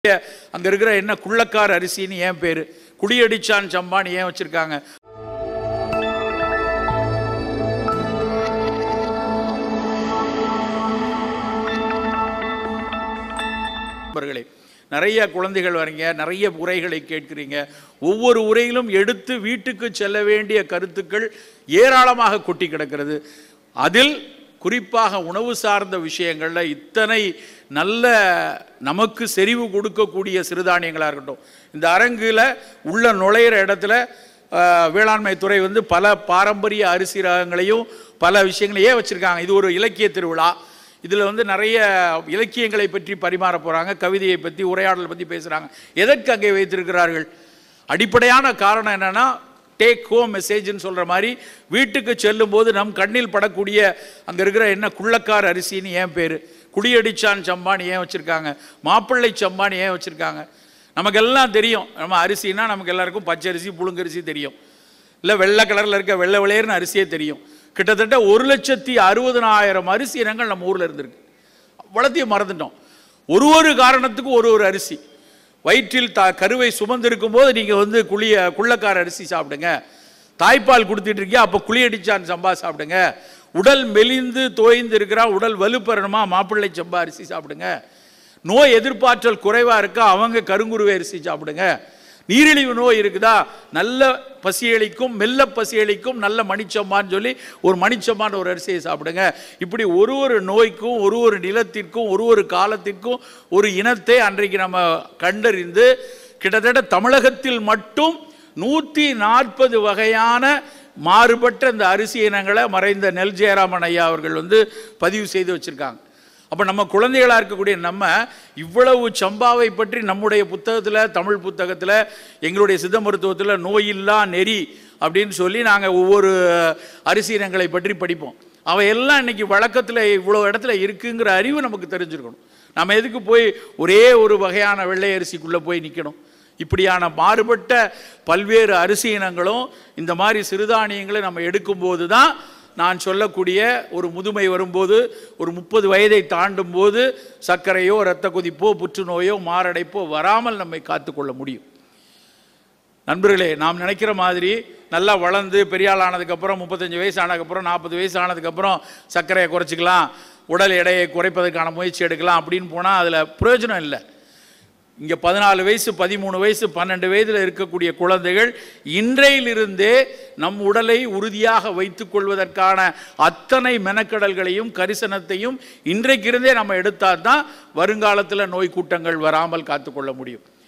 அங்க இருக்கிற என்ன குள்ளக்கார அரிசின்னு ஏன் பேரு குடியடிச்சான் சம்பான்னு ஏன் வச்சிருக்காங்க நண்பர்களே நிறைய குழந்தைகள் வரீங்க நிறைய உரைகளை கேட்கிறீங்க ஒவ்வொரு உரையிலும் எடுத்து வீட்டுக்கு செல்ல வேண்டிய கருத்துக்கள் ஏராளமாக கொட்டி கிடக்கிறது அதில் குறிப்பாக உணவு சார்ந்த விஷயங்களில் இத்தனை நல்ல நமக்கு செறிவு கொடுக்கக்கூடிய சிறுதானியங்களாக இருக்கட்டும் இந்த அரங்கில் உள்ள நுழையிற இடத்துல ஆஹ், வேளாண்மை துறை வந்து பல பாரம்பரிய அரிசி ரகங்களையும் பல விஷயங்களையே வச்சுருக்காங்க இது ஒரு இலக்கிய திருவிழா இதில் வந்து நிறைய இலக்கியங்களை பற்றி பரிமாற போகிறாங்க கவிதையை பற்றி உரையாடலை பற்றி பேசுகிறாங்க எதற்கு அங்கே வைத்திருக்கிறார்கள் அடிப்படையான காரணம் என்னென்னா டேக் ஹோம் மெசேஜ்னு சொல்கிற மாதிரி வீட்டுக்கு செல்லும்போது நம் கண்ணில் படக்கூடிய அங்கே இருக்கிற என்ன குள்ளக்கார அரிசின்னு ஏன் பேர் குடியடிச்சான் சம்பான்னு ஏன் வச்சுருக்காங்க மாப்பிள்ளை சம்பான்னு ஏன் வச்சுருக்காங்க நமக்கெல்லாம் தெரியும் நம்ம அரிசினா நமக்கு எல்லாருக்கும் பச்சரிசி புழுங்கரிசி தெரியும் இல்லை வெள்ளை கலரில் இருக்க வெள்ளை வெளையர்னு அரிசியே தெரியும் கிட்டத்தட்ட ஒரு லட்சத்தி அறுபதனாயிரம் அரிசி இனங்கள் நம்ம ஊரில் இருந்திருக்கு அவ்வளோத்தையும் மறந்துட்டோம் ஒரு ஒரு காரணத்துக்கு ஒரு ஒரு அரிசி வயிற்றில் த கருவை சுமந்திருக்கும் போது நீங்கள் வந்து குளிய குள்ளக்கார அரிசி சாப்பிடுங்க தாய்ப்பால் கொடுத்துட்டு இருக்கீங்க அப்போ குளியடிச்சான் சம்பா சாப்பிடுங்க உடல் மெலிந்து தோய்ந்து இருக்கிறா உடல் வலுப்பெறணுமா மாப்பிள்ளை சம்பா அரிசி சாப்பிடுங்க நோய் எதிர்ப்பாற்றல் குறைவாக இருக்கா அவங்க கருங்குருவை அரிசி சாப்பிடுங்க நீரிழிவு நோய் இருக்குதா நல்ல பசியளிக்கும் மெல்ல பசியளிக்கும் நல்ல மணிச்சம்மான்னு சொல்லி ஒரு மணிச்சம்மான்னு ஒரு அரிசியை சாப்பிடுங்க இப்படி ஒரு ஒரு நோய்க்கும் ஒரு ஒரு நிலத்திற்கும் ஒரு ஒரு காலத்திற்கும் ஒரு இனத்தை அன்றைக்கு நம்ம கண்டறிந்து கிட்டத்தட்ட தமிழகத்தில் மட்டும் நூற்றி நாற்பது வகையான மாறுபட்ட இந்த அரிசி இனங்களை மறைந்த நெல் ஜெயராமன் ஐயா அவர்கள் வந்து பதிவு செய்து வச்சுருக்காங்க அப்போ நம்ம குழந்தைகளாக இருக்கக்கூடிய நம்ம இவ்வளவு சம்பாவை பற்றி நம்முடைய புத்தகத்தில் தமிழ் புத்தகத்தில் எங்களுடைய சித்த மருத்துவத்தில் நோயில்லா நெறி அப்படின்னு சொல்லி நாங்கள் ஒவ்வொரு அரிசி இனங்களை பற்றி படிப்போம் அவையெல்லாம் இன்னைக்கு வழக்கத்தில் இவ்வளோ இடத்துல இருக்குங்கிற அறிவு நமக்கு தெரிஞ்சிருக்கணும் நம்ம எதுக்கு போய் ஒரே ஒரு வகையான வெள்ளை அரிசிக்குள்ளே போய் நிற்கணும் இப்படியான மாறுபட்ட பல்வேறு அரிசி இனங்களும் இந்த மாதிரி சிறுதானியங்களை நம்ம எடுக்கும்போது தான் நான் சொல்லக்கூடிய ஒரு முதுமை வரும்போது ஒரு முப்பது வயதை தாண்டும் போது சர்க்கரையோ இரத்த கொதிப்போ புற்றுநோயோ மாரடைப்போ வராமல் நம்மை காத்துக்கொள்ள முடியும் நண்பர்களே நாம் நினைக்கிற மாதிரி நல்லா வளர்ந்து பெரிய ஆள் ஆனதுக்கப்புறம் முப்பத்தஞ்சு வயசு ஆனதுக்கப்புறம் நாற்பது வயசு ஆனதுக்கப்புறம் சர்க்கரையை குறைச்சிக்கலாம் உடல் எடையை குறைப்பதற்கான முயற்சி எடுக்கலாம் அப்படின்னு போனால் அதில் பிரயோஜனம் இல்லை இங்கே பதினாலு வயசு பதிமூணு வயசு பன்னெண்டு வயதில் இருக்கக்கூடிய குழந்தைகள் இன்றையிலிருந்தே நம் உடலை உறுதியாக வைத்துக் கொள்வதற்கான அத்தனை மெனக்கடல்களையும் கரிசனத்தையும் இன்றைக்கிருந்தே நம்ம எடுத்தால் தான் வருங்காலத்தில் நோய் கூட்டங்கள் வராமல் காத்துக்கொள்ள முடியும்